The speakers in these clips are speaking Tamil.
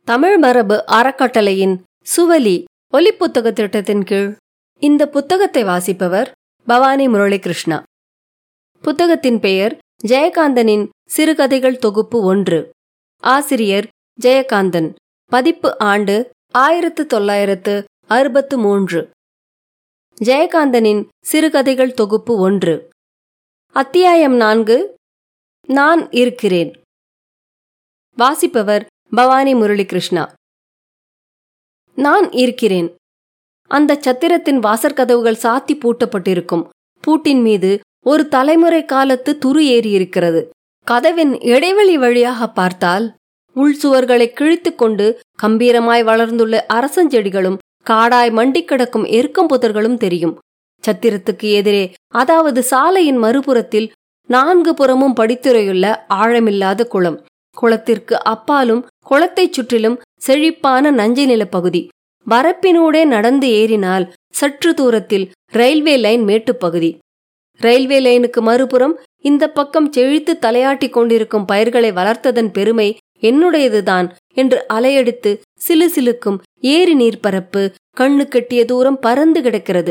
தமிழ் மரபு அறக்கட்டளையின் சுவலி ஒலிப்புத்தக திட்டத்தின் கீழ் இந்த புத்தகத்தை வாசிப்பவர் பவானி முரளிகிருஷ்ணா புத்தகத்தின் பெயர் ஜெயகாந்தனின் சிறுகதைகள் தொகுப்பு ஒன்று ஆசிரியர் ஜெயகாந்தன் பதிப்பு ஆண்டு ஆயிரத்து தொள்ளாயிரத்து அறுபத்து மூன்று ஜெயகாந்தனின் சிறுகதைகள் தொகுப்பு ஒன்று அத்தியாயம் நான்கு நான் இருக்கிறேன் வாசிப்பவர் பவானி முரளிகிருஷ்ணா நான் இருக்கிறேன் அந்த சத்திரத்தின் வாசற்கதவுகள் சாத்தி பூட்டப்பட்டிருக்கும் பூட்டின் மீது ஒரு தலைமுறை காலத்து துரு ஏறி இருக்கிறது கதவின் இடைவெளி வழியாக பார்த்தால் உள் சுவர்களை கிழித்துக் கொண்டு கம்பீரமாய் வளர்ந்துள்ள அரசஞ்செடிகளும் காடாய் மண்டி கிடக்கும் எருக்கம் புதர்களும் தெரியும் சத்திரத்துக்கு எதிரே அதாவது சாலையின் மறுபுறத்தில் நான்கு புறமும் படித்துறையுள்ள ஆழமில்லாத குளம் குளத்திற்கு அப்பாலும் குளத்தைச் சுற்றிலும் செழிப்பான நஞ்சை நிலப்பகுதி வரப்பினூடே நடந்து ஏறினால் சற்று தூரத்தில் ரயில்வே லைன் மேட்டுப்பகுதி ரயில்வே லைனுக்கு மறுபுறம் இந்த பக்கம் செழித்து தலையாட்டி கொண்டிருக்கும் பயிர்களை வளர்த்ததன் பெருமை என்னுடையதுதான் என்று அலையடித்து சிலு சிலுக்கும் ஏரி நீர்ப்பரப்பு கண்ணு கட்டிய தூரம் பறந்து கிடக்கிறது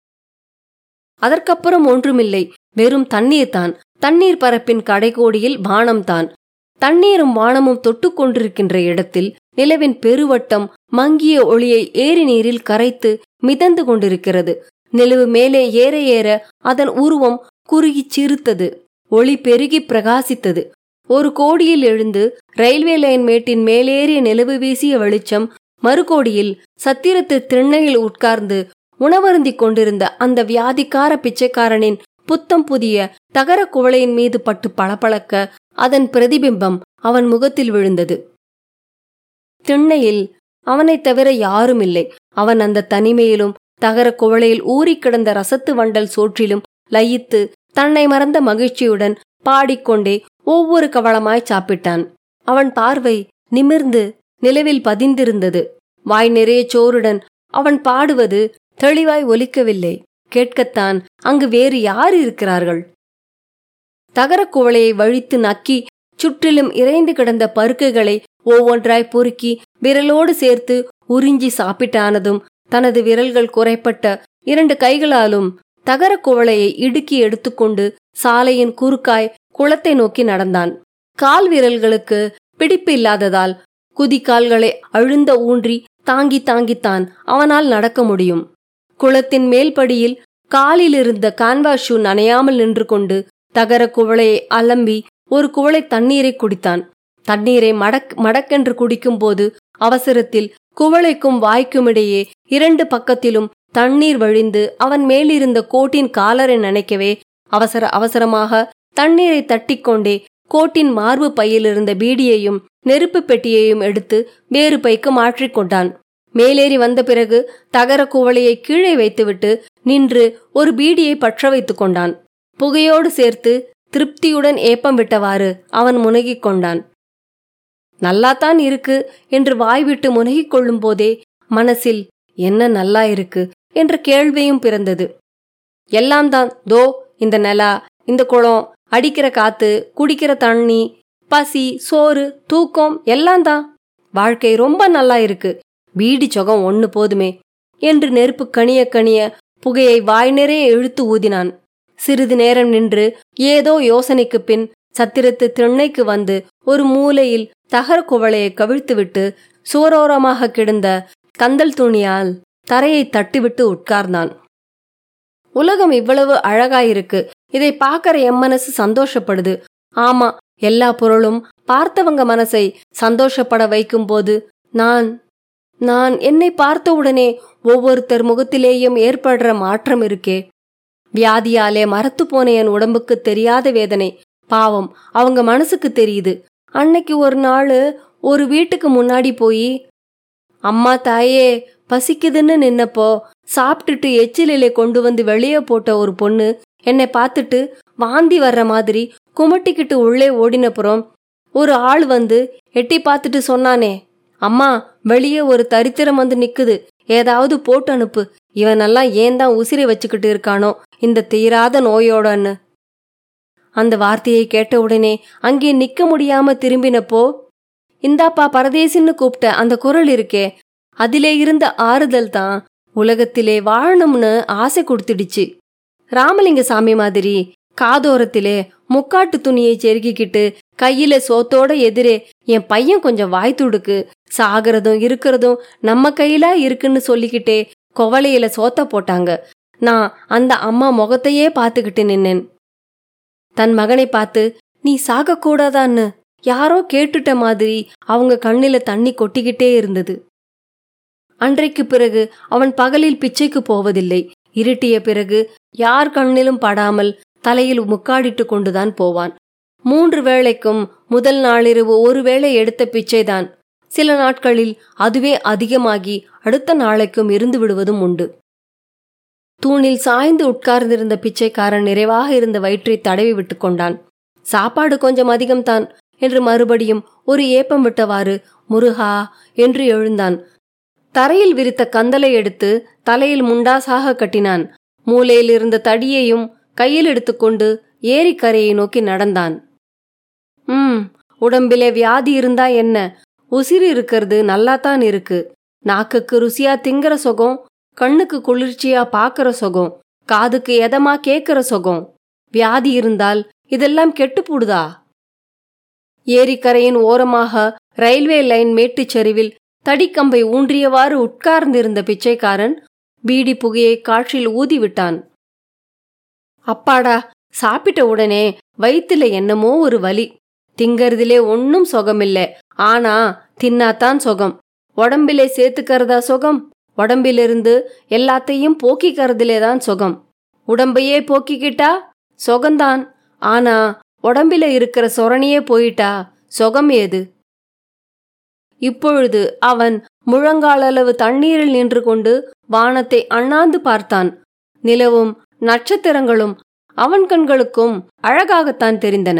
அதற்கப்புறம் ஒன்றுமில்லை வெறும் தண்ணீர் தான் தண்ணீர் பரப்பின் கடைகோடியில் வானம்தான் தண்ணீரும் வானமும் தொட்டு கொண்டிருக்கின்ற இடத்தில் நிலவின் பெருவட்டம் மங்கிய ஒளியை ஏரி நீரில் கரைத்து மிதந்து கொண்டிருக்கிறது நிலவு மேலே ஏற ஏற அதன் உருவம் குறுகிச் சிறுத்தது ஒளி பெருகி பிரகாசித்தது ஒரு கோடியில் எழுந்து ரயில்வே லைன் மேட்டின் மேலேறிய நிலவு வீசிய வெளிச்சம் மறுகோடியில் சத்திரத்து திண்ணையில் உட்கார்ந்து உணவருந்திக் கொண்டிருந்த அந்த வியாதிக்கார பிச்சைக்காரனின் புத்தம் புதிய தகர குவளையின் மீது பட்டு பளபளக்க அதன் பிரதிபிம்பம் அவன் முகத்தில் விழுந்தது திண்ணையில் அவனைத் தவிர யாரும் இல்லை அவன் அந்த தனிமையிலும் தகர குவளையில் ஊறிக் கிடந்த ரசத்து வண்டல் சோற்றிலும் லயித்து தன்னை மறந்த மகிழ்ச்சியுடன் பாடிக்கொண்டே ஒவ்வொரு கவளமாய் சாப்பிட்டான் அவன் பார்வை நிமிர்ந்து நிலவில் பதிந்திருந்தது வாய் நிறைய சோறுடன் அவன் பாடுவது தெளிவாய் ஒலிக்கவில்லை கேட்கத்தான் அங்கு வேறு யார் இருக்கிறார்கள் தகரக் குவளையை வழித்து நக்கி சுற்றிலும் இறைந்து கிடந்த பருக்கைகளை ஒவ்வொன்றாய் பொறுக்கி விரலோடு சேர்த்து உறிஞ்சி சாப்பிட்டானதும் தனது விரல்கள் குறைப்பட்ட இரண்டு கைகளாலும் தகரக் குவளையை இடுக்கி எடுத்துக்கொண்டு சாலையின் குறுக்காய் குளத்தை நோக்கி நடந்தான் கால் விரல்களுக்கு பிடிப்பு இல்லாததால் குதிக்கால்களை அழுந்த ஊன்றி தாங்கி தாங்கித்தான் அவனால் நடக்க முடியும் குளத்தின் மேல்படியில் காலில் இருந்த கான்வாஸ் ஷூ நனையாமல் நின்று கொண்டு தகர குவளையை அலம்பி ஒரு குவளை தண்ணீரை குடித்தான் தண்ணீரை மடக் மடக்கென்று குடிக்கும்போது அவசரத்தில் குவளைக்கும் வாய்க்கும் இடையே இரண்டு பக்கத்திலும் தண்ணீர் வழிந்து அவன் மேலிருந்த கோட்டின் காலரை நினைக்கவே அவசர அவசரமாக தண்ணீரை தட்டிக்கொண்டே கோட்டின் மார்பு பையிலிருந்த பீடியையும் நெருப்பு பெட்டியையும் எடுத்து வேறு பைக்கு மாற்றிக்கொண்டான் மேலேறி வந்த பிறகு தகர குவளையை கீழே வைத்துவிட்டு நின்று ஒரு பீடியை பற்ற வைத்துக் கொண்டான் புகையோடு சேர்த்து திருப்தியுடன் ஏப்பம் விட்டவாறு அவன் முனகிக் கொண்டான் நல்லாத்தான் இருக்கு என்று வாய்விட்டு முனகிக் கொள்ளும் போதே மனசில் என்ன நல்லா இருக்கு என்ற கேள்வியும் பிறந்தது எல்லாம் தான் தோ இந்த நிலா இந்த குளம் அடிக்கிற காத்து குடிக்கிற தண்ணி பசி சோறு தூக்கம் எல்லாம் தான் வாழ்க்கை ரொம்ப நல்லா இருக்கு பீடி சொகம் ஒன்னு போதுமே என்று நெருப்பு கணிய கணிய புகையை வாய் நிறைய இழுத்து ஊதினான் சிறிது நேரம் நின்று ஏதோ யோசனைக்கு பின் சத்திரத்து திண்ணைக்கு வந்து ஒரு மூலையில் தகர குவளையை கவிழ்த்துவிட்டு சுவரோரமாக கிடந்த கந்தல் துணியால் தரையை தட்டிவிட்டு உட்கார்ந்தான் உலகம் இவ்வளவு அழகாயிருக்கு இதை பார்க்கற என் மனசு சந்தோஷப்படுது ஆமா எல்லா பொருளும் பார்த்தவங்க மனசை சந்தோஷப்பட வைக்கும்போது நான் நான் என்னை பார்த்தவுடனே ஒவ்வொருத்தர் முகத்திலேயும் ஏற்படுற மாற்றம் இருக்கே வியாதியாலே மரத்து போன என் உடம்புக்கு தெரியாத வேதனை பாவம் அவங்க மனசுக்கு தெரியுது அன்னைக்கு ஒரு நாள் ஒரு வீட்டுக்கு முன்னாடி போய் அம்மா தாயே பசிக்குதுன்னு நின்னப்போ சாப்பிட்டுட்டு எச்சிலிலே கொண்டு வந்து வெளியே போட்ட ஒரு பொண்ணு என்னை பார்த்துட்டு வாந்தி வர்ற மாதிரி குமட்டிக்கிட்டு உள்ளே ஓடினப்புறம் ஒரு ஆள் வந்து எட்டி பார்த்துட்டு சொன்னானே அம்மா வெளியே ஒரு தரித்திரம் வந்து நிக்குது ஏதாவது போட்டு அனுப்பு இவனெல்லாம் ஏன் தான் உசிரை வச்சுக்கிட்டு இருக்கானோ இந்த தீராத நோயோடன்னு அந்த வார்த்தையை கேட்டவுடனே அங்கே நிக்க முடியாம திரும்பினப்போ இந்தாப்பா பரதேசின்னு கூப்பிட்ட அந்த குரல் இருக்கே அதிலே இருந்த ஆறுதல் தான் உலகத்திலே வாழணும்னு ஆசை கொடுத்துடுச்சு ராமலிங்க சாமி மாதிரி காதோரத்திலே முக்காட்டு துணியை செருகிக்கிட்டு கையில சோத்தோட எதிரே என் பையன் கொஞ்சம் வாய் துடுக்கு சாகிறதும் இருக்கிறதும் நம்ம கையில இருக்குன்னு சொல்லிக்கிட்டே கொவளையில சோத்த போட்டாங்க நான் அந்த அம்மா முகத்தையே பார்த்துக்கிட்டு நின்னேன் தன் மகனை பார்த்து நீ சாகக்கூடாதான்னு யாரோ கேட்டுட்ட மாதிரி அவங்க கண்ணில தண்ணி கொட்டிக்கிட்டே இருந்தது அன்றைக்கு பிறகு அவன் பகலில் பிச்சைக்கு போவதில்லை இருட்டிய பிறகு யார் கண்ணிலும் படாமல் தலையில் முக்காடிட்டு கொண்டுதான் போவான் மூன்று வேளைக்கும் முதல் நாளிரவு ஒரு வேளை எடுத்த பிச்சைதான் சில நாட்களில் அதுவே அதிகமாகி அடுத்த நாளைக்கும் இருந்து விடுவதும் உண்டு தூணில் சாய்ந்து உட்கார்ந்திருந்த பிச்சைக்காரன் நிறைவாக இருந்த வயிற்றை தடவி விட்டு கொண்டான் சாப்பாடு கொஞ்சம் அதிகம்தான் என்று மறுபடியும் ஒரு ஏப்பம் விட்டவாறு முருகா என்று எழுந்தான் தரையில் விரித்த கந்தலை எடுத்து தலையில் முண்டாசாக கட்டினான் மூலையில் இருந்த தடியையும் கையில் எடுத்துக்கொண்டு ஏரிக்கரையை நோக்கி நடந்தான் ம் உடம்பிலே வியாதி இருந்தா என்ன உசிறு இருக்கிறது நல்லாத்தான் இருக்கு நாக்குக்கு ருசியா திங்கிற சுகம் கண்ணுக்கு குளிர்ச்சியா பாக்குற சுகம் காதுக்கு எதமா கேக்குற சுகம் வியாதி இருந்தால் இதெல்லாம் கெட்டுப்பூடுதா ஏரிக்கரையின் ஓரமாக ரயில்வே லைன் மேட்டுச் சரிவில் தடிக்கம்பை ஊன்றியவாறு உட்கார்ந்திருந்த பிச்சைக்காரன் பீடி புகையை காற்றில் ஊதிவிட்டான் அப்பாடா சாப்பிட்ட உடனே வயித்துல என்னமோ ஒரு வலி திங்கறதிலே ஒன்னும் சுகமில்ல ஆனா தின்னாதான் சுகம் உடம்பிலே சேர்த்துக்கறதா சுகம் உடம்பிலிருந்து எல்லாத்தையும் போக்கிக்கறதிலே தான் சுகம் உடம்பையே போக்கிக்கிட்டா சுகம்தான் ஆனா உடம்பில இருக்கிற சொரணியே போயிட்டா சுகம் ஏது இப்பொழுது அவன் முழங்காலளவு தண்ணீரில் நின்று கொண்டு வானத்தை அண்ணாந்து பார்த்தான் நிலவும் நட்சத்திரங்களும் அவன் கண்களுக்கும் அழகாகத்தான் தெரிந்தன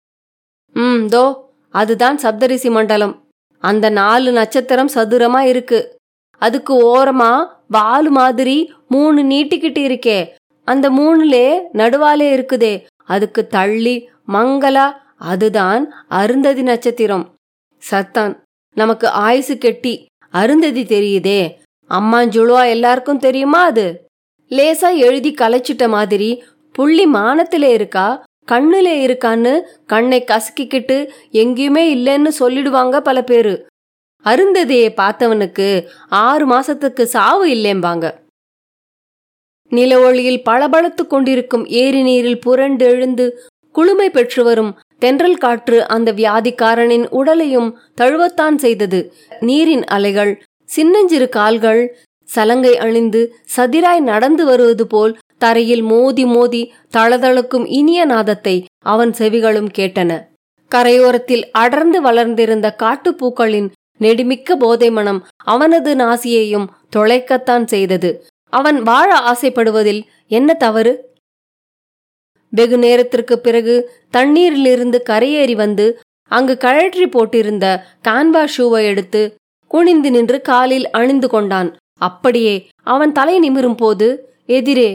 ம் தோ அதுதான் சப்தரிசி மண்டலம் அந்த நாலு நட்சத்திரம் சதுரமா இருக்கு அதுக்கு ஓரமா வாலு மாதிரி மூணு நீட்டிக்கிட்டு இருக்கே அந்த மூணுலே நடுவாலே இருக்குதே அதுக்கு தள்ளி மங்களா அதுதான் அருந்ததி நட்சத்திரம் சத்தான் நமக்கு ஆயுசு கெட்டி அருந்ததி தெரியுதே அம்மாஞ்சுழுவா எல்லாருக்கும் தெரியுமா அது லேசா எழுதி கலைச்சிட்ட மாதிரி புள்ளி மானத்துல இருக்கா கண்ணுல இருக்கான்னு கண்ணை கசக்கிக்கிட்டு எங்கேயுமே இல்லைன்னு சொல்லிடுவாங்க பல பேரு அருந்ததியை பார்த்தவனுக்கு ஆறு மாசத்துக்கு சாவு இல்லேம்பாங்க நில ஒளியில் பளபளத்து கொண்டிருக்கும் ஏரி நீரில் புரண்டு எழுந்து குளுமை பெற்று வரும் தென்றல் காற்று அந்த வியாதிக்காரனின் உடலையும் தழுவத்தான் செய்தது நீரின் அலைகள் சின்னஞ்சிறு கால்கள் சலங்கை அணிந்து சதிராய் நடந்து வருவது போல் தரையில் மோதி மோதி தளதளக்கும் இனிய நாதத்தை அவன் செவிகளும் கேட்டன கரையோரத்தில் அடர்ந்து வளர்ந்திருந்த காட்டுப்பூக்களின் நெடுமிக்க போதை மனம் அவனது நாசியையும் தொலைக்கத்தான் செய்தது அவன் வாழ ஆசைப்படுவதில் என்ன தவறு வெகு நேரத்திற்கு பிறகு தண்ணீரிலிருந்து கரையேறி வந்து அங்கு கழற்றி போட்டிருந்த கான்வா ஷூவை எடுத்து குனிந்து நின்று காலில் அணிந்து கொண்டான் அப்படியே அவன் தலை நிமிரும் போது எதிரே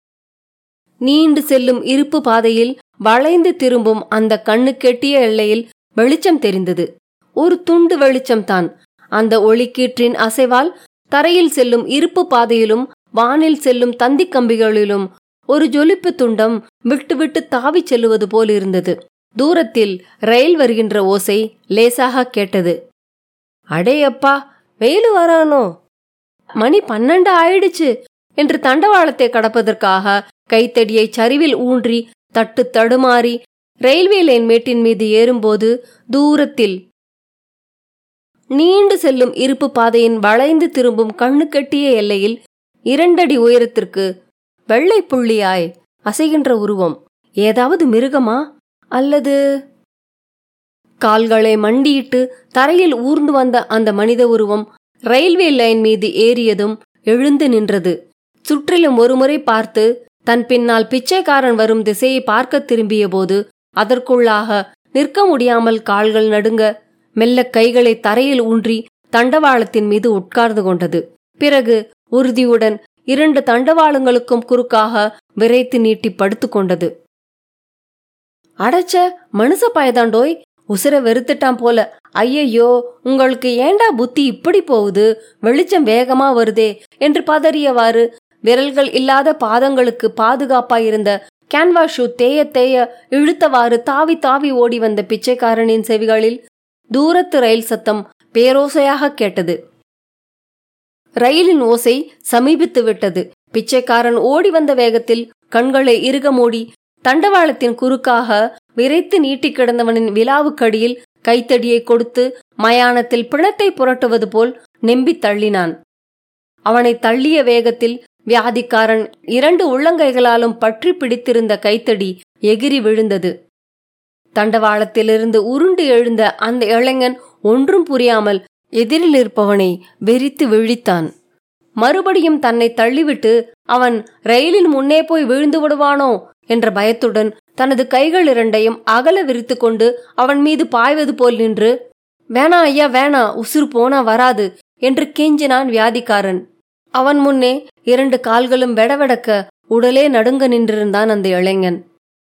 நீண்டு செல்லும் இருப்பு பாதையில் வளைந்து திரும்பும் அந்த கண்ணு கெட்டிய எல்லையில் வெளிச்சம் தெரிந்தது ஒரு துண்டு வெளிச்சம்தான் அந்த ஒளிக்கீற்றின் அசைவால் தரையில் செல்லும் இருப்பு பாதையிலும் வானில் செல்லும் தந்திக் கம்பிகளிலும் ஒரு ஜொலிப்பு துண்டம் விட்டு விட்டு தாவிச் செல்லுவது போல் இருந்தது தூரத்தில் ரயில் வருகின்ற ஓசை லேசாக கேட்டது அடே அப்பா வெயிலு வரானோ மணி பன்னெண்டு ஆயிடுச்சு என்று தண்டவாளத்தை கடப்பதற்காக கைத்தடியை சரிவில் ஊன்றி தட்டு தடுமாறி ரயில்வே லைன் மேட்டின் மீது ஏறும்போது தூரத்தில் நீண்டு செல்லும் இருப்பு பாதையின் வளைந்து திரும்பும் கண்ணு கட்டிய எல்லையில் இரண்டடி உயரத்திற்கு வெள்ளை புள்ளியாய் அசைகின்ற உருவம் ஏதாவது மிருகமா அல்லது கால்களை மண்டியிட்டு தரையில் ஊர்ந்து வந்த அந்த மனித உருவம் ரயில்வே லைன் மீது ஏறியதும் எழுந்து நின்றது சுற்றிலும் ஒருமுறை பார்த்து தன் பின்னால் பிச்சைக்காரன் வரும் திசையை பார்க்க திரும்பிய போது அதற்குள்ளாக நிற்க முடியாமல் கால்கள் நடுங்க மெல்ல கைகளை தரையில் ஊன்றி தண்டவாளத்தின் மீது உட்கார்ந்து கொண்டது பிறகு உறுதியுடன் இரண்டு தண்டவாளங்களுக்கும் குறுக்காக விரைத்து நீட்டி படுத்து கொண்டது அடைச்ச மனுஷ பயதாண்டோய் உசுர வெறுத்துட்டான் போல ஐயையோ உங்களுக்கு ஏண்டா புத்தி இப்படி போகுது வெளிச்சம் வேகமா வருதே என்று பதறியவாறு விரல்கள் இல்லாத பாதங்களுக்கு பாதுகாப்பாயிருந்த கேன்வாஸ் ஷூ தேய தேய இழுத்தவாறு தாவி தாவி ஓடி வந்த பிச்சைக்காரனின் செவிகளில் தூரத்து ரயில் சத்தம் பேரோசையாக கேட்டது ரயிலின் ஓசை சமீபித்து விட்டது பிச்சைக்காரன் ஓடி வந்த வேகத்தில் கண்களை இறுக மூடி தண்டவாளத்தின் குறுக்காக விரைத்து நீட்டி கிடந்தவனின் விலாவுக்கடியில் கைத்தடியை கொடுத்து மயானத்தில் பிணத்தை புரட்டுவது போல் நெம்பி தள்ளினான் அவனை தள்ளிய வேகத்தில் வியாதிக்காரன் இரண்டு உள்ளங்கைகளாலும் பற்றி பிடித்திருந்த கைத்தடி எகிரி விழுந்தது தண்டவாளத்திலிருந்து உருண்டு எழுந்த அந்த இளைஞன் ஒன்றும் புரியாமல் எதிரில் இருப்பவனை வெறித்து விழித்தான் மறுபடியும் தன்னை தள்ளிவிட்டு அவன் ரயிலின் முன்னே போய் விழுந்து விடுவானோ என்ற பயத்துடன் தனது கைகள் இரண்டையும் அகல விரித்து கொண்டு அவன் மீது பாய்வது போல் நின்று வேணா ஐயா வேணா உசுறு போனா வராது என்று கெஞ்சினான் வியாதிக்காரன் அவன் முன்னே இரண்டு கால்களும் வெடவெடக்க உடலே நடுங்க நின்றிருந்தான் அந்த இளைஞன்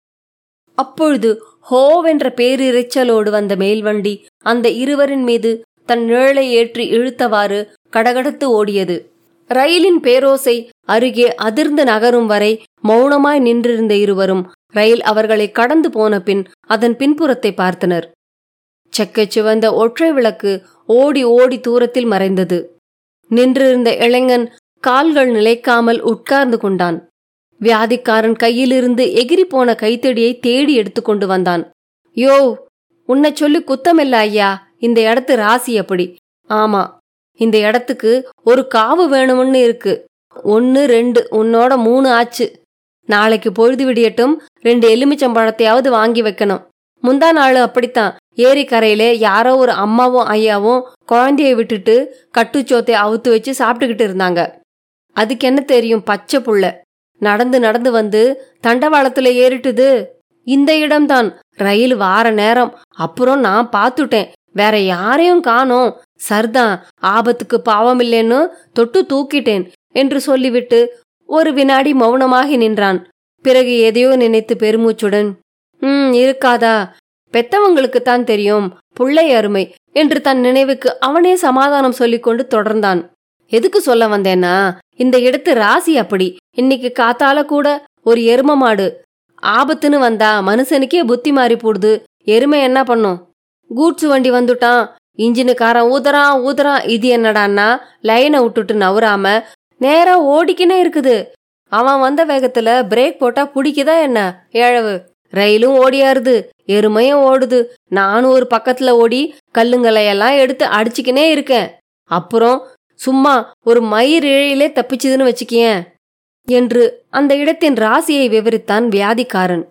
அப்பொழுது ஹோவென்ற பேரிரைச்சலோடு வந்த மேல்வண்டி அந்த இருவரின் மீது தன் நிழலை ஏற்றி இழுத்தவாறு கடகடத்து ஓடியது ரயிலின் பேரோசை அருகே அதிர்ந்து நகரும் வரை மௌனமாய் நின்றிருந்த இருவரும் ரயில் அவர்களை கடந்து போன பின் அதன் பின்புறத்தை பார்த்தனர் செக்கச் சிவந்த ஒற்றை விளக்கு ஓடி ஓடி தூரத்தில் மறைந்தது நின்றிருந்த இளைஞன் கால்கள் நிலைக்காமல் உட்கார்ந்து கொண்டான் வியாதிக்காரன் கையிலிருந்து எகிரி போன கைத்தடியை தேடி எடுத்துக்கொண்டு வந்தான் யோ உன்னை சொல்லி குத்தமில்ல ஐயா இந்த இடத்து ராசி அப்படி ஆமா இந்த இடத்துக்கு ஒரு காவு வேணும்னு இருக்கு ஒன்னு ரெண்டு உன்னோட மூணு ஆச்சு நாளைக்கு பொழுது விடியட்டும் ரெண்டு எலுமிச்சம்பழத்தையாவது வாங்கி வைக்கணும் முந்தா நாள் அப்படித்தான் ஏரிக்கரையில யாரோ ஒரு அம்மாவும் ஐயாவும் குழந்தைய விட்டுட்டு கட்டுச்சோத்தை அவுத்து வச்சு சாப்பிட்டுக்கிட்டு இருந்தாங்க அதுக்கு என்ன தெரியும் பச்சை புள்ள நடந்து நடந்து வந்து தண்டவாளத்துல ஏறிட்டுது இந்த இடம்தான் ரயில் வார நேரம் அப்புறம் நான் பார்த்துட்டேன் வேற யாரையும் காணோம் சர்தான் ஆபத்துக்கு பாவமில்லைன்னு தொட்டு தூக்கிட்டேன் என்று சொல்லிவிட்டு ஒரு வினாடி மௌனமாகி நின்றான் பிறகு எதையோ நினைத்து பெருமூச்சுடன் ம் இருக்காதா பெத்தவங்களுக்குத்தான் தெரியும் புள்ளை அருமை என்று தன் நினைவுக்கு அவனே சமாதானம் சொல்லிக்கொண்டு தொடர்ந்தான் எதுக்கு சொல்ல வந்தேன்னா இந்த இடத்து ராசி அப்படி இன்னைக்கு காத்தால கூட ஒரு எரும மாடு ஆபத்துன்னு வந்தா மனுஷனுக்கே புத்தி மாறி போடுது எருமை என்ன பண்ணும் கூட்ஸ் வண்டி வந்துட்டான் இன்ஜினுக்காரன் ஊதுறான் ஊதுறான் இது என்னடான்னா லைனை விட்டுட்டு நவுறாம நேரா ஓடிக்கினே இருக்குது அவன் வந்த வேகத்துல பிரேக் போட்டா பிடிக்குதா என்ன ஏழவு ரயிலும் ஓடியாருது எருமையும் ஓடுது நானும் ஒரு பக்கத்துல ஓடி கல்லுங்களையெல்லாம் எடுத்து அடிச்சுக்கினே இருக்கேன் அப்புறம் சும்மா ஒரு மயிர் இழையிலே தப்பிச்சுதுன்னு வச்சுக்கியேன் என்று அந்த இடத்தின் ராசியை விவரித்தான் வியாதிக்காரன்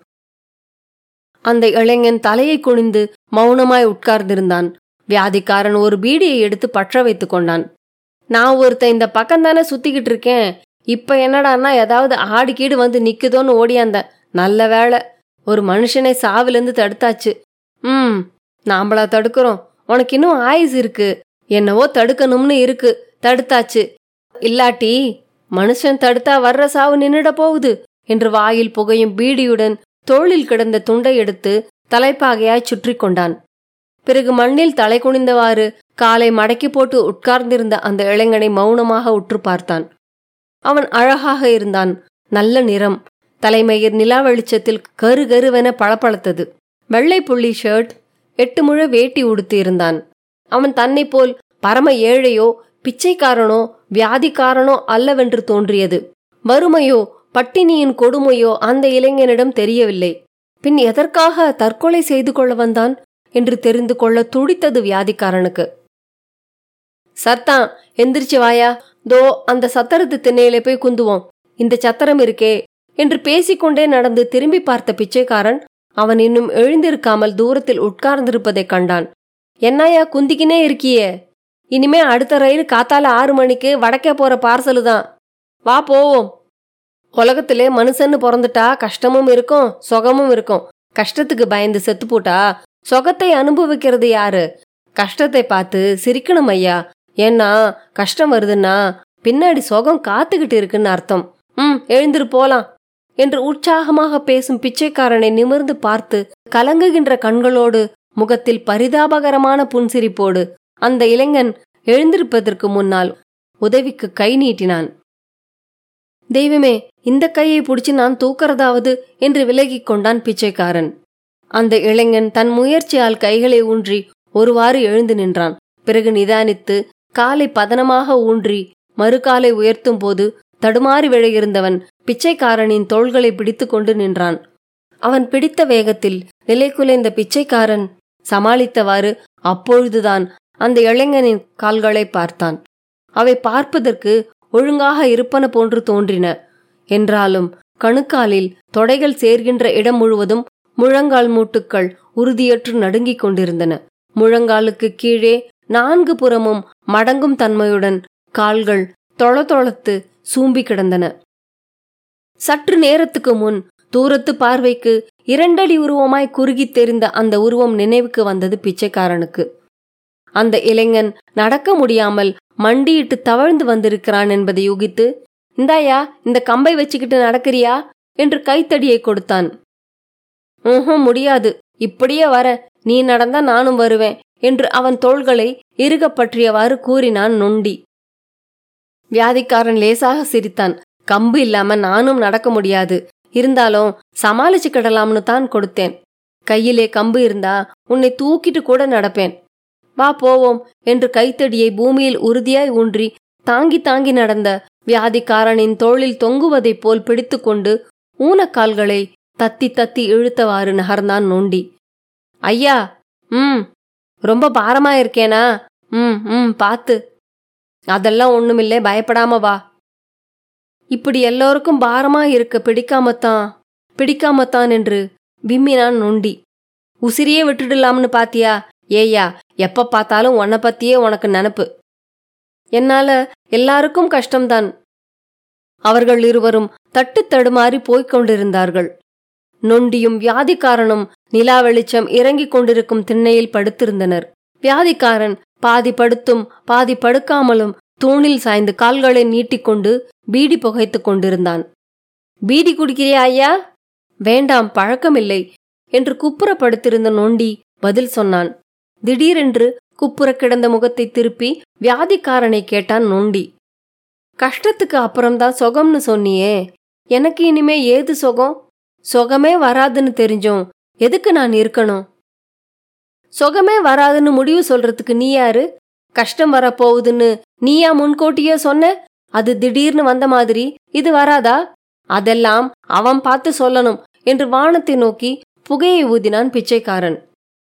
அந்த இளைஞன் தலையை குனிந்து மௌனமாய் உட்கார்ந்திருந்தான் வியாதிக்காரன் ஒரு பீடியை எடுத்து பற்ற வைத்துக் கொண்டான் நான் ஒருத்தன் இந்த பக்கம் தானே சுத்திக்கிட்டு இருக்கேன் இப்ப என்னடான்னா ஏதாவது ஆடு கீடு வந்து நிக்குதோன்னு ஓடியாந்தேன் நல்ல வேலை ஒரு மனுஷனை சாவிலேருந்து தடுத்தாச்சு ம் நாம்பளா தடுக்கிறோம் உனக்கு இன்னும் ஆயுஸ் இருக்கு என்னவோ தடுக்கணும்னு இருக்கு தடுத்தாச்சு இல்லாட்டி மனுஷன் தடுத்தா வர்ற சாவு நின்னுட போகுது என்று வாயில் புகையும் பீடியுடன் தோளில் கிடந்த துண்டை எடுத்து தலைப்பாகையாய் சுற்றி கொண்டான் பிறகு மண்ணில் தலை குனிந்தவாறு காலை மடக்கி போட்டு உட்கார்ந்திருந்த அந்த இளைஞனை மௌனமாக உற்று பார்த்தான் அவன் அழகாக இருந்தான் நல்ல நிறம் தலைமயிர் நிலா வெளிச்சத்தில் கரு கருவென பளபளத்தது வெள்ளை புள்ளி ஷர்ட் எட்டு முழ வேட்டி உடுத்தி இருந்தான் அவன் தன்னை போல் பரம ஏழையோ பிச்சைக்காரனோ வியாதிக்காரனோ அல்லவென்று தோன்றியது வறுமையோ பட்டினியின் கொடுமையோ அந்த இளைஞனிடம் தெரியவில்லை பின் எதற்காக தற்கொலை செய்து கொள்ள வந்தான் என்று தெரிந்து கொள்ள துடித்தது வியாதிக்காரனுக்கு சத்தான் எந்திரிச்சு வாயா தோ அந்த சத்திரத்து திண்ணையில போய் குந்துவோம் இந்த சத்திரம் இருக்கே என்று பேசிக்கொண்டே நடந்து திரும்பி பார்த்த பிச்சைக்காரன் அவன் இன்னும் எழுந்திருக்காமல் தூரத்தில் உட்கார்ந்திருப்பதைக் கண்டான் என்னையா குந்திக்கினே இருக்கியே இனிமே அடுத்த ரயில் காத்தால ஆறு மணிக்கு வடக்கே போற பார்சலு தான் வா போவோம் உலகத்திலே மனுஷன்னு பிறந்துட்டா கஷ்டமும் இருக்கும் சுகமும் இருக்கும் கஷ்டத்துக்கு பயந்து செத்து போட்டா சுகத்தை அனுபவிக்கிறது யாரு கஷ்டத்தை பார்த்து சிரிக்கணும் ஐயா ஏன்னா கஷ்டம் வருதுன்னா பின்னாடி சுகம் காத்துக்கிட்டு இருக்குன்னு அர்த்தம் ம் எழுந்திரு போலாம் என்று உற்சாகமாக பேசும் பிச்சைக்காரனை நிமிர்ந்து பார்த்து கலங்குகின்ற கண்களோடு முகத்தில் பரிதாபகரமான புன்சிரிப்போடு அந்த இளைஞன் எழுந்திருப்பதற்கு முன்னால் உதவிக்கு கை நீட்டினான் தெய்வமே இந்த கையை பிடிச்சு நான் தூக்கறதாவது என்று விலகிக் கொண்டான் பிச்சைக்காரன் அந்த இளைஞன் தன் முயற்சியால் கைகளை ஊன்றி ஒருவாறு எழுந்து நின்றான் பிறகு நிதானித்து காலை பதனமாக ஊன்றி மறுகாலை உயர்த்தும் போது தடுமாறி விழையிருந்தவன் பிச்சைக்காரனின் தோள்களை பிடித்து கொண்டு நின்றான் அவன் பிடித்த வேகத்தில் நிலைகுலைந்த பிச்சைக்காரன் சமாளித்தவாறு அப்பொழுதுதான் அந்த இளைஞனின் கால்களை பார்த்தான் அவை பார்ப்பதற்கு ஒழுங்காக இருப்பன போன்று தோன்றின என்றாலும் கணுக்காலில் தொடைகள் சேர்கின்ற இடம் முழுவதும் முழங்கால் மூட்டுக்கள் உறுதியற்று நடுங்கிக் கொண்டிருந்தன முழங்காலுக்கு கீழே நான்கு புறமும் மடங்கும் தன்மையுடன் கால்கள் தொளதொளத்து சூம்பி கிடந்தன சற்று நேரத்துக்கு முன் தூரத்து பார்வைக்கு இரண்டடி உருவமாய் குறுகித் தெரிந்த அந்த உருவம் நினைவுக்கு வந்தது பிச்சைக்காரனுக்கு அந்த இளைஞன் நடக்க முடியாமல் மண்டியிட்டு தவழ்ந்து வந்திருக்கிறான் என்பதை யூகித்து இந்தாயா இந்த கம்பை வச்சுக்கிட்டு நடக்கிறியா என்று கைத்தடியை கொடுத்தான் ஊஹும் முடியாது இப்படியே வர நீ நடந்தா நானும் வருவேன் என்று அவன் தோள்களை இறுகப் பற்றியவாறு கூறினான் நொண்டி வியாதிக்காரன் லேசாக சிரித்தான் கம்பு இல்லாம நானும் நடக்க முடியாது இருந்தாலும் சமாளிச்சுக்கிடலாம்னு தான் கொடுத்தேன் கையிலே கம்பு இருந்தா உன்னை தூக்கிட்டு கூட நடப்பேன் வா போவோம் என்று கைத்தடியை பூமியில் உறுதியாய் ஊன்றி தாங்கி தாங்கி நடந்த வியாதிக்காரனின் தோளில் தொங்குவதைப் போல் பிடித்துக்கொண்டு ஊனக்கால்களை தத்தி தத்தி இழுத்தவாறு நகர்ந்தான் நோண்டி ஐயா ம் ரொம்ப பாரமா இருக்கேனா ம் ம் பாத்து அதெல்லாம் ஒண்ணுமில்லே பயப்படாம வா இப்படி எல்லோருக்கும் பாரமா இருக்க பிடிக்காமத்தான் பிடிக்காமத்தான் என்று விம்மினான் நொண்டி உசிரியே விட்டுடலாம்னு பாத்தியா ஏய்யா எப்ப பார்த்தாலும் உன்னை பத்தியே உனக்கு நினப்பு என்னால எல்லாருக்கும் கஷ்டம்தான் அவர்கள் இருவரும் தட்டு தடுமாறி போய்க் கொண்டிருந்தார்கள் நொண்டியும் வியாதிக்காரனும் நிலா வெளிச்சம் இறங்கிக் கொண்டிருக்கும் திண்ணையில் படுத்திருந்தனர் வியாதிக்காரன் பாதி படுத்தும் பாதி படுக்காமலும் தூணில் சாய்ந்து கால்களை நீட்டிக்கொண்டு பீடி புகைத்துக் கொண்டிருந்தான் பீடி குடிக்கிறியா ஐயா வேண்டாம் பழக்கமில்லை என்று குப்புற படுத்திருந்த நொண்டி பதில் சொன்னான் திடீரென்று குப்புற கிடந்த முகத்தை திருப்பி வியாதிக்காரனை கேட்டான் நொண்டி கஷ்டத்துக்கு அப்புறம்தான் சொகம்னு சொன்னியே எனக்கு இனிமே ஏது சொகம் சொகமே வராதுன்னு தெரிஞ்சோம் எதுக்கு நான் இருக்கணும் சொகமே வராதுன்னு முடிவு சொல்றதுக்கு நீ யாரு கஷ்டம் வரப்போகுதுன்னு நீயா முன்கூட்டியே சொன்ன அது திடீர்னு வந்த மாதிரி இது வராதா அதெல்லாம் அவன் பார்த்து சொல்லணும் என்று வானத்தை நோக்கி புகையை ஊதினான் பிச்சைக்காரன்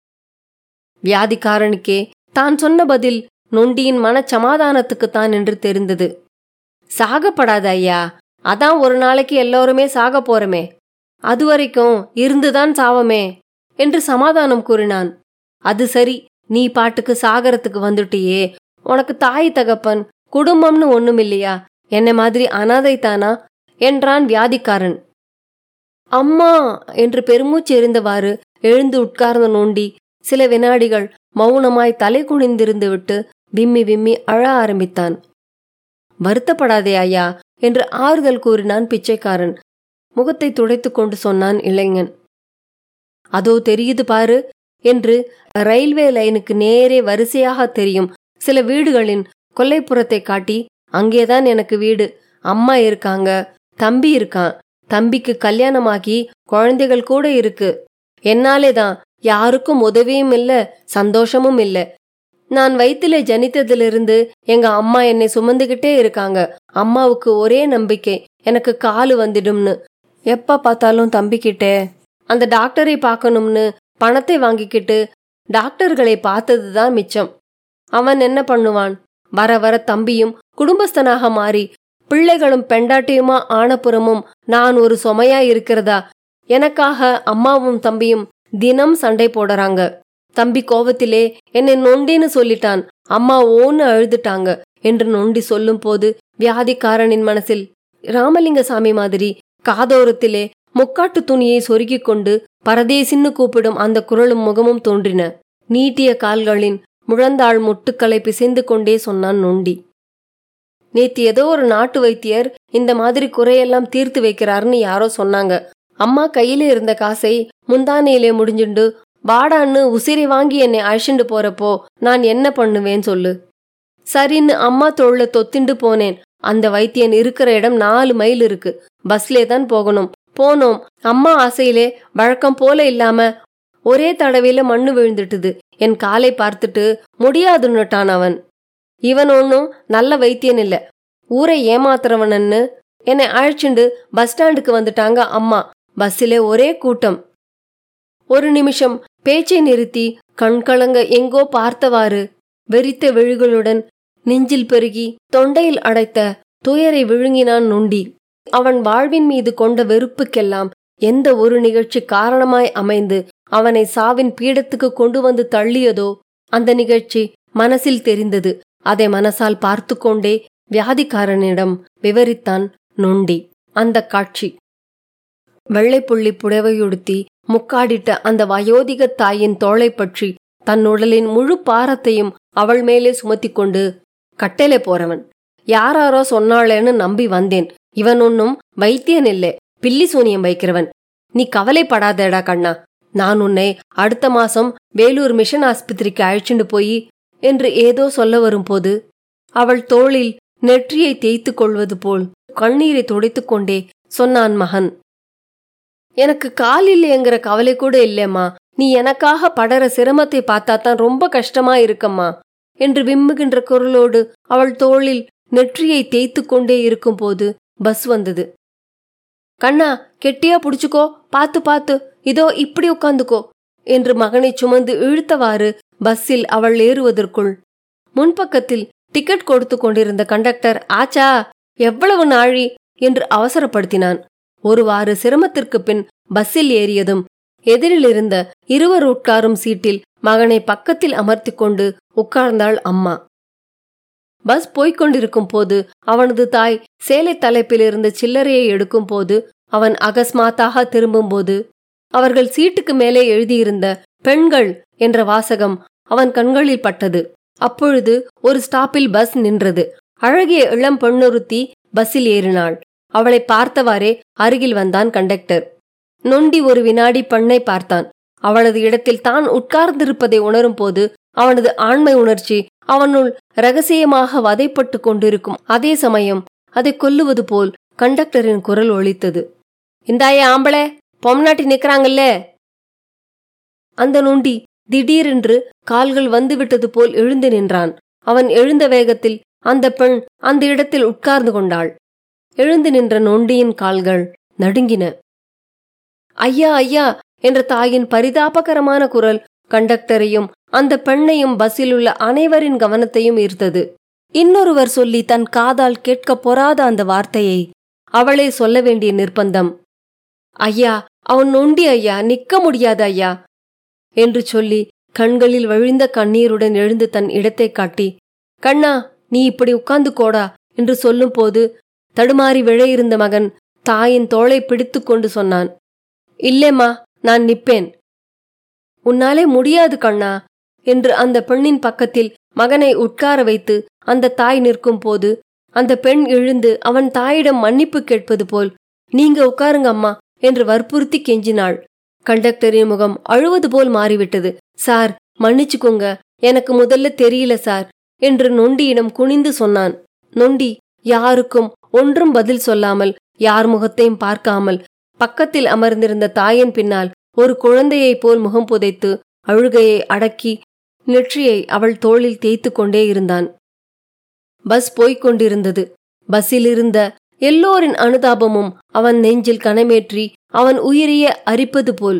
வியாதிக்காரனுக்கே தான் சொன்ன பதில் நொண்டியின் மனச்சமாதானத்துக்குத்தான் என்று தெரிந்தது சாகப்படாத ஐயா அதான் ஒரு நாளைக்கு எல்லோருமே சாக போறமே அது வரைக்கும் இருந்துதான் சாவமே என்று சமாதானம் கூறினான் அது சரி நீ பாட்டுக்கு சாகரத்துக்கு வந்துட்டியே உனக்கு தாய் தகப்பன் குடும்பம்னு ஒண்ணுமில்லையா என்னை மாதிரி அனாதை தானா என்றான் வியாதிக்காரன் அம்மா என்று பெருமூச்சு எறிந்தவாறு எழுந்து உட்கார்ந்த நோண்டி சில வினாடிகள் மௌனமாய் தலை குனிந்திருந்து விட்டு விம்மி விம்மி அழ ஆரம்பித்தான் வருத்தப்படாதே ஐயா என்று ஆறுதல் கூறினான் பிச்சைக்காரன் முகத்தை துடைத்துக் கொண்டு சொன்னான் இளைஞன் அதோ தெரியுது பாரு என்று ரயில்வே லைனுக்கு நேரே வரிசையாக தெரியும் சில வீடுகளின் கொல்லைப்புறத்தை காட்டி அங்கேதான் எனக்கு வீடு அம்மா இருக்காங்க தம்பி இருக்கான் தம்பிக்கு கல்யாணமாகி குழந்தைகள் கூட இருக்கு என்னாலே தான் யாருக்கும் உதவியும் இல்ல சந்தோஷமும் இல்ல நான் வயித்துல ஜனித்ததிலிருந்து எங்க அம்மா என்னை சுமந்துகிட்டே இருக்காங்க அம்மாவுக்கு ஒரே நம்பிக்கை எனக்கு காலு வந்துடும்னு எப்ப பார்த்தாலும் தம்பிக்கிட்டே அந்த டாக்டரை பார்க்கணும்னு பணத்தை வாங்கிக்கிட்டு டாக்டர்களை பார்த்ததுதான் மிச்சம் அவன் என்ன பண்ணுவான் வர வர தம்பியும் குடும்பஸ்தனாக மாறி பிள்ளைகளும் பெண்டாட்டியுமா ஆனப்புறமும் நான் ஒரு சுமையா இருக்கிறதா எனக்காக அம்மாவும் தம்பியும் தினம் சண்டை போடுறாங்க தம்பி கோவத்திலே என்னை நொண்டின்னு சொல்லிட்டான் அம்மா ஓன்னு அழுதுட்டாங்க என்று நொண்டி சொல்லும் போது வியாதிக்காரனின் மனசில் ராமலிங்கசாமி மாதிரி காதோரத்திலே முக்காட்டு துணியை சொருகிக் கொண்டு பரதேசின்னு கூப்பிடும் அந்த குரலும் முகமும் தோன்றின நீட்டிய கால்களின் முழந்தாள் முட்டுக்களை பிசைந்து கொண்டே சொன்னான் நொண்டி நேத்து ஏதோ ஒரு நாட்டு வைத்தியர் இந்த மாதிரி குறையெல்லாம் தீர்த்து வைக்கிறாருன்னு யாரோ சொன்னாங்க அம்மா கையில இருந்த காசை முந்தானையிலே முடிஞ்சுண்டு வாடான்னு உசிரி வாங்கி என்னை அழிச்சுண்டு போறப்போ நான் என்ன பண்ணுவேன் சொல்லு சரின்னு அம்மா தோள்ல தொத்திண்டு போனேன் அந்த வைத்தியன் இருக்கிற இடம் நாலு மைல் இருக்கு பஸ்லே தான் போகணும் போனோம் அம்மா ஆசையிலே வழக்கம் போல இல்லாம ஒரே தடவையில மண்ணு விழுந்துட்டுது என் காலை பார்த்துட்டு முடியாதுன்னுட்டான் அவன் இவன் ஒன்னும் நல்ல வைத்தியன் இல்ல ஊரை ஏமாத்துறவனன்னு என்னை அழைச்சிண்டு பஸ் ஸ்டாண்டுக்கு வந்துட்டாங்க அம்மா பஸ்ஸிலே ஒரே கூட்டம் ஒரு நிமிஷம் பேச்சை நிறுத்தி கண்கலங்க எங்கோ பார்த்தவாறு வெறித்த விழிகளுடன் நெஞ்சில் பெருகி தொண்டையில் அடைத்த துயரை விழுங்கினான் நொண்டி அவன் வாழ்வின் மீது கொண்ட வெறுப்புக்கெல்லாம் எந்த ஒரு நிகழ்ச்சி காரணமாய் அமைந்து அவனை சாவின் பீடத்துக்கு கொண்டு வந்து தள்ளியதோ அந்த நிகழ்ச்சி மனசில் தெரிந்தது அதை மனசால் பார்த்து கொண்டே வியாதிக்காரனிடம் விவரித்தான் நொண்டி அந்த காட்சி வெள்ளைப்புள்ளி புடவையுடுத்தி முக்காடிட்ட அந்த வயோதிக தாயின் தோளை பற்றி தன் உடலின் முழு பாரத்தையும் அவள் மேலே சுமத்தி கொண்டு கட்டளை போறவன் யாராரோ சொன்னாளேன்னு நம்பி வந்தேன் இவன் ஒன்னும் வைத்தியன் இல்லே பில்லி சூனியம் வைக்கிறவன் நீ கவலைப்படாதேடா கண்ணா நான் உன்னை அடுத்த மாசம் வேலூர் மிஷன் ஆஸ்பத்திரிக்கு அழைச்சிண்டு போய் என்று ஏதோ சொல்ல வரும்போது அவள் தோளில் நெற்றியை தேய்த்து கொள்வது போல் கண்ணீரை துடைத்துக் கொண்டே சொன்னான் மகன் எனக்கு கால் இல்லையங்கிற கவலை கூட இல்லைம்மா நீ எனக்காக படற சிரமத்தை பார்த்தா தான் ரொம்ப கஷ்டமா இருக்கம்மா என்று விம்முகின்ற குரலோடு அவள் தோளில் நெற்றியை தேய்த்து கொண்டே இருக்கும்போது பஸ் வந்தது கண்ணா கெட்டியா புடிச்சுக்கோ பாத்து பாத்து இதோ இப்படி உட்காந்துக்கோ என்று மகனை சுமந்து இழுத்தவாறு பஸ்ஸில் அவள் ஏறுவதற்குள் முன்பக்கத்தில் டிக்கெட் கொடுத்து கொண்டிருந்த கண்டக்டர் ஆச்சா எவ்வளவு நாழி என்று அவசரப்படுத்தினான் ஒருவாறு சிரமத்திற்கு பின் பஸ்ஸில் ஏறியதும் எதிரில் இருந்த இருவர் உட்காரும் சீட்டில் மகனை பக்கத்தில் அமர்த்தி கொண்டு உட்கார்ந்தாள் அம்மா பஸ் போய்க் கொண்டிருக்கும் போது அவனது தாய் சேலை தலைப்பில் இருந்த சில்லறையை எடுக்கும் போது அவன் அகஸ்மாத்தாக திரும்பும்போது அவர்கள் சீட்டுக்கு மேலே எழுதியிருந்த பெண்கள் என்ற வாசகம் அவன் கண்களில் பட்டது அப்பொழுது ஒரு ஸ்டாப்பில் பஸ் நின்றது அழகிய இளம் பெண்ணொருத்தி பஸ்ஸில் ஏறினாள் அவளை பார்த்தவாறே அருகில் வந்தான் கண்டக்டர் நொண்டி ஒரு வினாடி பெண்ணை பார்த்தான் அவளது இடத்தில் தான் உட்கார்ந்திருப்பதை உணரும் போது அவனது ஆண்மை உணர்ச்சி அவனுள் ரகசியமாக வதைப்பட்டு கொண்டிருக்கும் அதே சமயம் அதை கொல்லுவது போல் கண்டக்டரின் குரல் ஒலித்தது இந்தாயே ஆம்பளை பொம்நாட்டி நிக்கிறாங்கல்ல அந்த நொண்டி திடீரென்று கால்கள் வந்துவிட்டது போல் எழுந்து நின்றான் அவன் எழுந்த வேகத்தில் அந்த பெண் அந்த இடத்தில் உட்கார்ந்து கொண்டாள் எழுந்து நின்ற நொண்டியின் கால்கள் நடுங்கின ஐயா ஐயா என்ற தாயின் பரிதாபகரமான குரல் கண்டக்டரையும் அந்த பெண்ணையும் பஸ்ஸில் உள்ள அனைவரின் கவனத்தையும் ஈர்த்தது இன்னொருவர் சொல்லி தன் காதால் கேட்கப் பொறாத அந்த வார்த்தையை அவளே சொல்ல வேண்டிய நிர்பந்தம் ஐயா அவன் நொண்டி ஐயா நிக்க முடியாது ஐயா என்று சொல்லி கண்களில் வழிந்த கண்ணீருடன் எழுந்து தன் இடத்தை காட்டி கண்ணா நீ இப்படி உட்கார்ந்து கோடா என்று சொல்லும்போது தடுமாறி விழையிருந்த மகன் தாயின் தோளை பிடித்துக் கொண்டு சொன்னான் இல்லேம்மா நான் நிப்பேன் உன்னாலே முடியாது கண்ணா என்று அந்த பெண்ணின் பக்கத்தில் மகனை உட்கார வைத்து அந்த தாய் நிற்கும் போது அந்த பெண் எழுந்து அவன் தாயிடம் மன்னிப்பு கேட்பது போல் நீங்க உட்காருங்க அம்மா என்று வற்புறுத்தி கெஞ்சினாள் கண்டக்டரின் முகம் அழுவது போல் மாறிவிட்டது சார் மன்னிச்சுக்கோங்க எனக்கு முதல்ல தெரியல சார் என்று நொண்டியிடம் குனிந்து சொன்னான் நொண்டி யாருக்கும் ஒன்றும் பதில் சொல்லாமல் யார் முகத்தையும் பார்க்காமல் பக்கத்தில் அமர்ந்திருந்த தாயின் பின்னால் ஒரு குழந்தையைப் போல் முகம் புதைத்து அழுகையை அடக்கி நெற்றியை அவள் தோளில் தேய்த்து கொண்டே இருந்தான் பஸ் போய்க் கொண்டிருந்தது பஸ்ஸில் இருந்த எல்லோரின் அனுதாபமும் அவன் நெஞ்சில் கனமேற்றி அவன் உயிரிய அரிப்பது போல்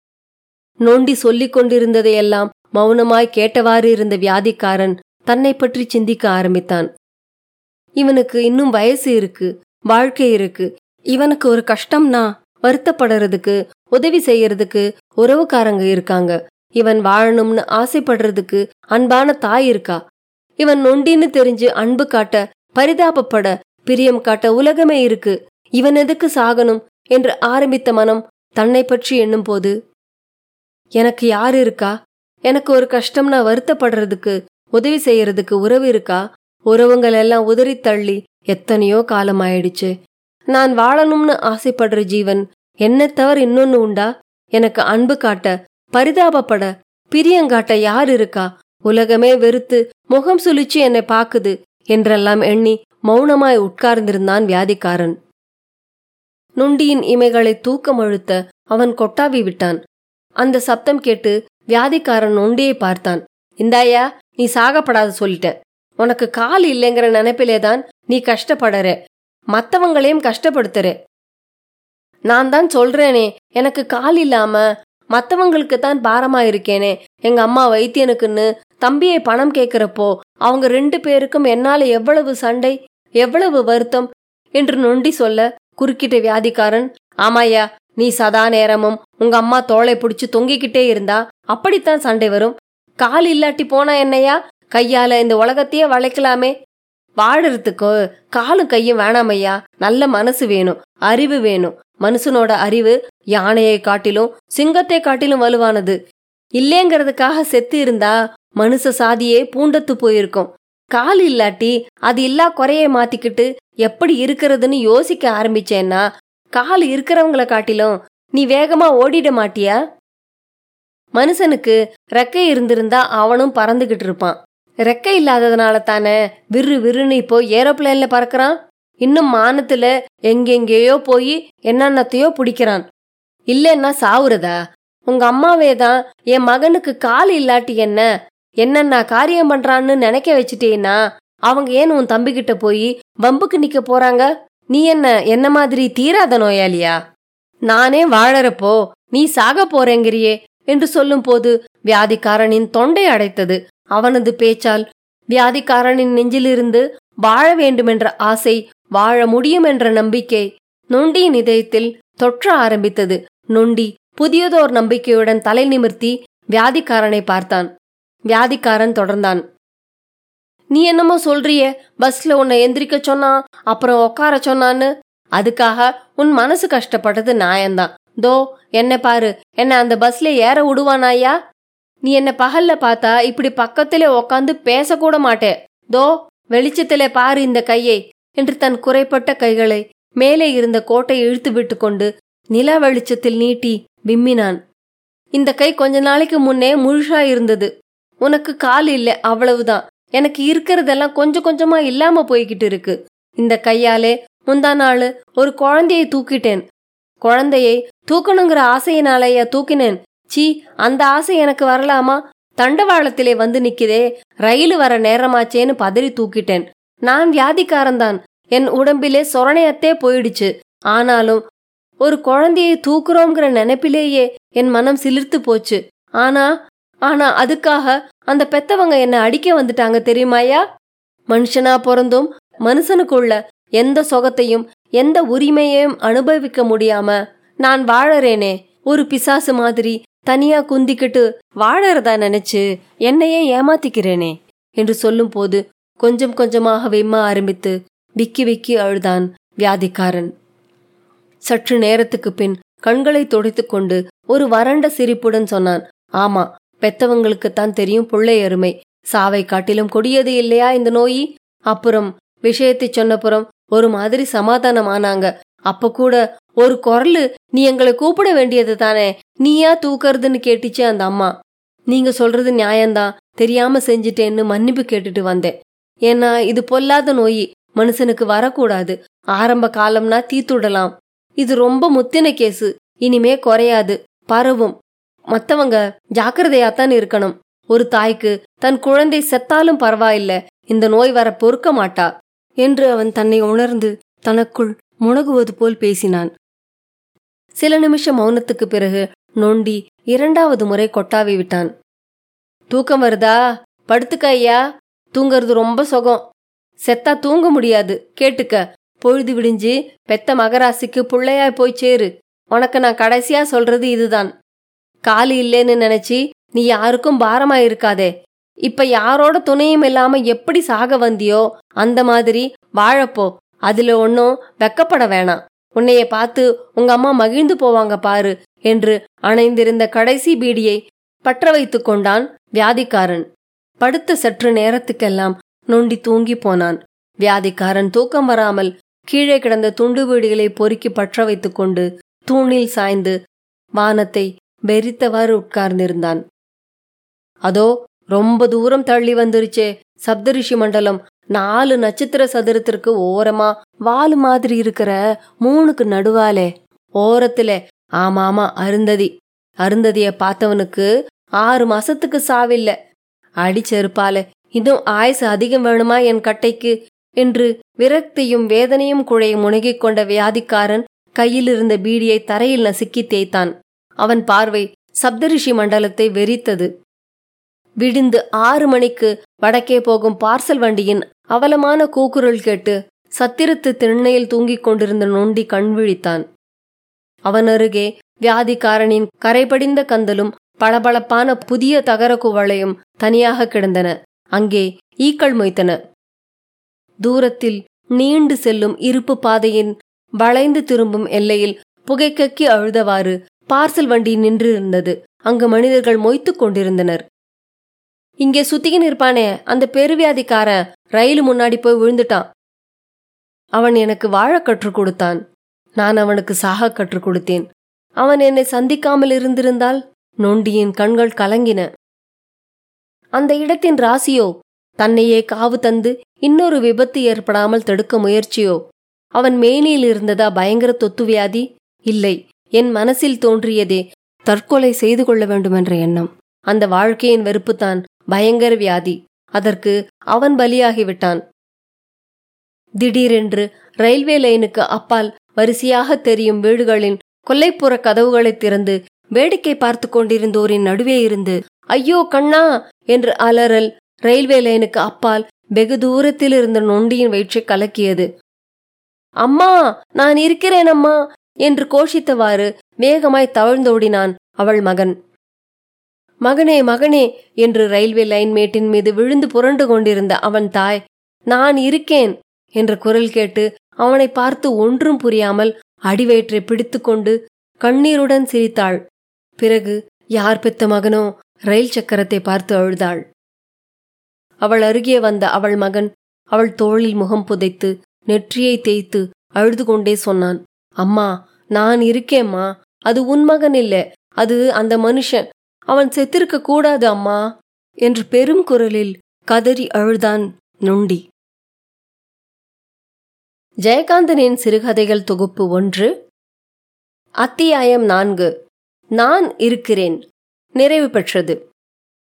நோண்டி சொல்லிக் கொண்டிருந்ததையெல்லாம் மௌனமாய் கேட்டவாறு இருந்த வியாதிக்காரன் தன்னை பற்றி சிந்திக்க ஆரம்பித்தான் இவனுக்கு இன்னும் வயசு இருக்கு வாழ்க்கை இருக்கு இவனுக்கு ஒரு கஷ்டம்னா வருத்தப்படுறதுக்கு உதவி செய்யறதுக்கு உறவுக்காரங்க இருக்காங்க இவன் வாழணும்னு ஆசைப்படுறதுக்கு அன்பான தாய் இருக்கா இவன் நொண்டின்னு தெரிஞ்சு அன்பு காட்ட பரிதாபப்பட பிரியம் காட்ட உலகமே இருக்கு இவன் எதுக்கு சாகணும் என்று ஆரம்பித்த மனம் தன்னை பற்றி எண்ணும் போது எனக்கு யார் இருக்கா எனக்கு ஒரு கஷ்டம்னா வருத்தப்படுறதுக்கு உதவி செய்யறதுக்கு உறவு இருக்கா உறவுங்கள் எல்லாம் உதறி தள்ளி எத்தனையோ காலம் ஆயிடுச்சு நான் வாழணும்னு ஆசைப்படுற ஜீவன் என்ன தவிர இன்னொன்னு உண்டா எனக்கு அன்பு காட்ட பரிதாபப்பட பிரியங்காட்ட யார் இருக்கா உலகமே வெறுத்து முகம் சுழிச்சு என்னை பாக்குது என்றெல்லாம் எண்ணி மௌனமாய் உட்கார்ந்திருந்தான் வியாதிக்காரன் நுண்டியின் இமைகளை தூக்கம் அழுத்த அவன் கொட்டாவி விட்டான் அந்த சப்தம் கேட்டு வியாதிக்காரன் நொண்டியை பார்த்தான் இந்தாயா நீ சாகப்படாது சொல்லிட்ட உனக்கு கால் இல்லைங்கிற நினைப்பிலேதான் நீ கஷ்டப்படற மத்தவங்களையும் கஷ்டப்படுத்துற நான் தான் சொல்றேனே எனக்கு கால் இல்லாம மத்தவங்களுக்கு தான் பாரமா இருக்கேனே எங்க அம்மா வைத்தியனுக்குன்னு தம்பியை பணம் கேட்கிறப்போ அவங்க ரெண்டு பேருக்கும் என்னால எவ்வளவு சண்டை எவ்வளவு வருத்தம் என்று நொண்டி சொல்ல குறுக்கிட்ட வியாதிக்காரன் ஆமாயா நீ சதா நேரமும் உங்க அம்மா தோளை பிடிச்சு தொங்கிக்கிட்டே இருந்தா அப்படித்தான் சண்டை வரும் கால் இல்லாட்டி போனா என்னையா கையால இந்த உலகத்தையே வளைக்கலாமே வாழறதுக்கு காலும் கையும் வேணாமையா நல்ல மனசு வேணும் அறிவு வேணும் மனுஷனோட அறிவு யானையை காட்டிலும் சிங்கத்தை காட்டிலும் வலுவானது இல்லேங்கிறதுக்காக செத்து இருந்தா மனுஷ சாதியே பூண்டத்து போயிருக்கும் கால் இல்லாட்டி அது இல்லா குறைய மாத்திக்கிட்டு எப்படி இருக்கிறதுன்னு யோசிக்க ஆரம்பிச்சேன்னா கால் இருக்கிறவங்கள காட்டிலும் நீ வேகமா ஓடிட மாட்டியா மனுஷனுக்கு ரெக்கை இருந்திருந்தா அவனும் பறந்துகிட்டு இருப்பான் ரெக்கை இல்லாததுனால தானே விறு விறுன்னு இப்போ ஏரோப்ளேன்ல பறக்கிறான் இன்னும் மானத்துல எங்கெங்கேயோ போய் என்னென்னத்தையோ பிடிக்கிறான் இல்லைன்னா சாவுறதா உங்க அம்மாவே தான் என் மகனுக்கு கால் இல்லாட்டி என்ன என்னென்ன காரியம் பண்றான்னு நினைக்க வச்சுட்டேன்னா அவங்க ஏன் உன் தம்பிக்கிட்ட போய் வம்புக்கு நிக்க போறாங்க நீ என்ன என்ன மாதிரி தீராத நோயாளியா நானே வாழறப்போ நீ சாக போறேங்கிறியே என்று சொல்லும்போது வியாதிக்காரனின் தொண்டை அடைத்தது அவனது பேச்சால் வியாதிக்காரனின் நெஞ்சிலிருந்து வாழ வேண்டுமென்ற ஆசை வாழ முடியும் என்ற நம்பிக்கை நொண்டியின் இதயத்தில் தொற்ற ஆரம்பித்தது நொண்டி புதியதோர் நம்பிக்கையுடன் தலை நிமிர்த்தி வியாதிக்காரனை பார்த்தான் வியாதிக்காரன் தொடர்ந்தான் நீ என்னமோ சொல்றிய பஸ்ல உன்னை எந்திரிக்க சொன்னா அப்புறம் உட்கார சொன்னான்னு அதுக்காக உன் மனசு கஷ்டப்பட்டது நியாயம்தான் தோ என்ன பாரு என்ன அந்த பஸ்ல ஏற விடுவானாயா நீ என்ன பகல்ல பார்த்தா இப்படி பக்கத்திலே உக்காந்து பேசக்கூட மாட்டே தோ வெளிச்சத்திலே பாரு இந்த கையை என்று தன் குறைப்பட்ட கைகளை மேலே இருந்த கோட்டை இழுத்து விட்டு கொண்டு நில வெளிச்சத்தில் நீட்டி விம்மினான் இந்த கை கொஞ்ச நாளைக்கு முன்னே முழுசா இருந்தது உனக்கு கால் இல்லை அவ்வளவுதான் எனக்கு இருக்கிறதெல்லாம் கொஞ்சம் கொஞ்சமா இல்லாம போய்கிட்டு இருக்கு இந்த கையாலே முந்தா நாள் ஒரு குழந்தையை தூக்கிட்டேன் குழந்தையை தூக்கணுங்கிற ஆசையினாலேயா தூக்கினேன் சீ அந்த ஆசை எனக்கு வரலாமா தண்டவாளத்திலே வந்து நிக்குதே ரயில் வர நேரமாச்சேன்னு பதறி தூக்கிட்டேன் நான் வியாதிக்காரன்தான் என் உடம்பிலே சொரணையத்தே போயிடுச்சு ஆனாலும் ஒரு குழந்தையை தூக்குறோங்கிற நினைப்பிலேயே என் மனம் சிலிர்த்து போச்சு ஆனா ஆனா அதுக்காக அந்த பெத்தவங்க என்ன அடிக்க வந்துட்டாங்க தெரியுமாயா மனுஷனா பிறந்தும் மனுஷனுக்குள்ள எந்த சொகத்தையும் எந்த உரிமையையும் அனுபவிக்க முடியாம நான் வாழறேனே ஒரு பிசாசு மாதிரி தனியா குந்திக்கிட்டு வாழறதா நினைச்சு என்னையே ஏமாத்திக்கிறேனே என்று சொல்லும்போது கொஞ்சம் கொஞ்சமாக விம்ம ஆரம்பித்து விக்கி விக்கி அழுதான் வியாதிக்காரன் சற்று நேரத்துக்கு பின் கண்களை துடைத்துக் கொண்டு ஒரு வறண்ட சிரிப்புடன் சொன்னான் ஆமா பெத்தவங்களுக்குத்தான் தெரியும் புள்ளை அருமை சாவை காட்டிலும் கொடியது இல்லையா இந்த நோயி அப்புறம் விஷயத்தை சொன்னப்புறம் ஒரு மாதிரி சமாதானம் ஆனாங்க அப்ப கூட ஒரு குரலு நீ எங்களை கூப்பிட வேண்டியது தானே நீயா தூக்கறதுன்னு கேட்டுச்சு அந்த அம்மா நீங்க சொல்றது நியாயம்தான் தெரியாம செஞ்சிட்டேன்னு மன்னிப்பு கேட்டுட்டு வந்தேன் ஏன்னா இது பொல்லாத நோய் மனுஷனுக்கு வரக்கூடாது ஆரம்ப காலம்னா தீத்துடலாம் இது ரொம்ப முத்தின கேசு இனிமே குறையாது பரவும் மத்தவங்க ஜாக்கிரதையாத்தான் இருக்கணும் ஒரு தாய்க்கு தன் குழந்தை செத்தாலும் பரவாயில்ல இந்த நோய் வர பொறுக்க மாட்டா என்று அவன் தன்னை உணர்ந்து தனக்குள் முனகுவது போல் பேசினான் சில நிமிஷம் மௌனத்துக்கு பிறகு நொண்டி இரண்டாவது முறை கொட்டாவி விட்டான் தூக்கம் வருதா படுத்துக்க ஐயா தூங்கறது ரொம்ப சுகம் செத்தா தூங்க முடியாது கேட்டுக்க பொழுது விடிஞ்சு பெத்த மகராசிக்கு புள்ளையாய் போய் சேரு உனக்கு நான் கடைசியா சொல்றது இதுதான் காலு இல்லேன்னு நினைச்சி நீ யாருக்கும் பாரமா இருக்காதே இப்ப யாரோட துணையும் இல்லாம எப்படி சாக வந்தியோ அந்த மாதிரி வாழப்போ அதுல ஒன்னும் வெக்கப்பட வேணாம் உன்னைய பார்த்து உங்க அம்மா மகிழ்ந்து போவாங்க பாரு என்று அணைந்திருந்த கடைசி பீடியை பற்ற வைத்துக் கொண்டான் வியாதிக்காரன் படுத்த சற்று நேரத்துக்கெல்லாம் நொண்டி தூங்கி போனான் வியாதிக்காரன் தூக்கம் வராமல் கீழே கிடந்த துண்டு வீடுகளை பொறுக்கி பற்ற வைத்துக் கொண்டு தூணில் சாய்ந்து வானத்தை வெறித்தவாறு உட்கார்ந்திருந்தான் அதோ ரொம்ப தூரம் தள்ளி வந்துருச்சே சப்தரிஷி மண்டலம் நாலு நட்சத்திர சதுரத்திற்கு ஓரமா வாலு மாதிரி இருக்கிற மூணுக்கு நடுவாலே ஓரத்துல ஆமாமா அருந்ததி அருந்ததிய பார்த்தவனுக்கு ஆறு மாசத்துக்கு சாவில்ல அடிச்செருப்பாலே இன்னும் ஆயுசு அதிகம் வேணுமா என் கட்டைக்கு என்று விரக்தியும் வேதனையும் குழைய முனகிக் கொண்ட வியாதிக்காரன் கையில் இருந்த பீடியை தரையில் நசுக்கி தேய்த்தான் அவன் பார்வை சப்தரிஷி மண்டலத்தை வெறித்தது விடிந்து ஆறு மணிக்கு வடக்கே போகும் பார்சல் வண்டியின் அவலமான கூக்குரல் கேட்டு சத்திரத்து திண்ணையில் தூங்கிக் கொண்டிருந்த நொண்டி கண் விழித்தான் அவன் அருகே வியாதிக்காரனின் கரைபடிந்த கந்தலும் பளபளப்பான புதிய தகர குவளையும் தனியாக கிடந்தன அங்கே ஈக்கள் மொய்த்தன தூரத்தில் நீண்டு செல்லும் இருப்பு பாதையின் வளைந்து திரும்பும் எல்லையில் புகைக்கக்கி அழுதவாறு பார்சல் வண்டி நின்றிருந்தது அங்கு மனிதர்கள் மொய்த்துக் கொண்டிருந்தனர் இங்கே சுத்திக்கின்னு இருப்பானே அந்த பெருவியாதிக்காரன் ரயில் முன்னாடி போய் விழுந்துட்டான் அவன் எனக்கு வாழ கற்றுக் கொடுத்தான் நான் அவனுக்கு சாக கற்றுக் கொடுத்தேன் அவன் என்னை சந்திக்காமல் இருந்திருந்தால் நொண்டியின் கண்கள் கலங்கின அந்த இடத்தின் ராசியோ தன்னையே காவு தந்து இன்னொரு விபத்து ஏற்படாமல் தடுக்க முயற்சியோ அவன் மேனியில் இருந்ததா பயங்கர தொத்து வியாதி இல்லை என் மனசில் தோன்றியதே தற்கொலை செய்து கொள்ள வேண்டுமென்ற எண்ணம் அந்த வாழ்க்கையின் வெறுப்புத்தான் பயங்கர வியாதி அதற்கு அவன் பலியாகிவிட்டான் திடீரென்று ரயில்வே லைனுக்கு அப்பால் வரிசையாக தெரியும் வீடுகளின் கொல்லைப்புற கதவுகளை திறந்து வேடிக்கை பார்த்து கொண்டிருந்தோரின் நடுவே இருந்து ஐயோ கண்ணா என்று அலறல் ரயில்வே லைனுக்கு அப்பால் வெகு தூரத்தில் இருந்த நொண்டியின் வயிற்றை கலக்கியது அம்மா நான் இருக்கிறேன் அம்மா என்று கோஷித்தவாறு வேகமாய் தவழ்ந்தோடினான் அவள் மகன் மகனே மகனே என்று ரயில்வே லைன் மேட்டின் மீது விழுந்து புரண்டு கொண்டிருந்த அவன் தாய் நான் இருக்கேன் என்ற குரல் கேட்டு அவனை பார்த்து ஒன்றும் புரியாமல் அடிவயிற்றை பிடித்துக்கொண்டு கண்ணீருடன் சிரித்தாள் பிறகு யார் பெத்த மகனோ ரயில் சக்கரத்தை பார்த்து அழுதாள் அவள் அருகே வந்த அவள் மகன் அவள் தோளில் முகம் புதைத்து நெற்றியை தேய்த்து அழுது கொண்டே சொன்னான் அம்மா நான் இருக்கேம்மா அது உன் மகன் இல்ல அது அந்த மனுஷன் அவன் செத்திருக்க கூடாது அம்மா என்று பெரும் குரலில் கதறி அழுதான் நொண்டி ஜெயகாந்தனின் சிறுகதைகள் தொகுப்பு ஒன்று அத்தியாயம் நான்கு நான் இருக்கிறேன் நிறைவு பெற்றது